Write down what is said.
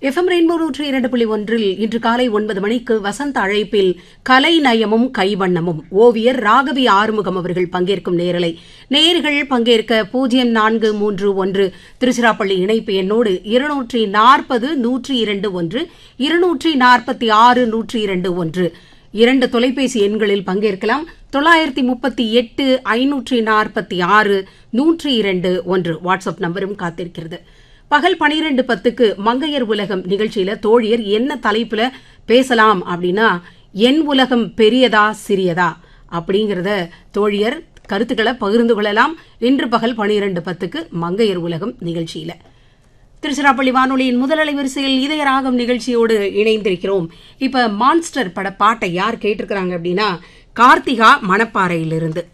FM rainbow நூற்றி இரண்டு புள்ளி ஒன்றில் இன்று காலை ஒன்பது மணிக்கு வசந்த அழைப்பில் கலை நயமும் கைவண்ணமும் ஓவியர் ராகவி ஆறுமுகம் அவர்கள் பங்கேற்கும் நேரலை நேர்கள் பங்கேற்க பூஜ்ஜியம் நான்கு மூன்று ஒன்று திருச்சிராப்பள்ளி இணைப்பு எண்ணோடு இருநூற்றி நாற்பது நூற்றி இரண்டு ஒன்று இருநூற்றி நாற்பத்தி ஆறு நூற்றி இரண்டு ஒன்று இரண்டு தொலைபேசி எண்களில் பங்கேற்கலாம் தொள்ளாயிரத்தி முப்பத்தி எட்டு ஐநூற்றி நாற்பத்தி ஆறு நூற்றி இரண்டு ஒன்று வாட்ஸ்அப் நம்பரும் காத்திருக்கிறது பகல் பனிரெண்டு பத்துக்கு மங்கையர் உலகம் நிகழ்ச்சியில தோழியர் என்ன தலைப்புல பேசலாம் அப்படின்னா என் உலகம் பெரியதா சிறியதா அப்படிங்கறத தோழியர் கருத்துக்களை பகிர்ந்து கொள்ளலாம் இன்று பகல் பனிரெண்டு பத்துக்கு மங்கையர் உலகம் நிகழ்ச்சியில திருச்சிராப்பள்ளி வானொலியின் முதல் அலைவரிசையில் இதய ராகம் நிகழ்ச்சியோடு இணைந்திருக்கிறோம் இப்ப மான்ஸ்டர் பட பாட்டை யார் கேட்டிருக்கிறாங்க அப்படின்னா கார்த்திகா மணப்பாறையிலிருந்து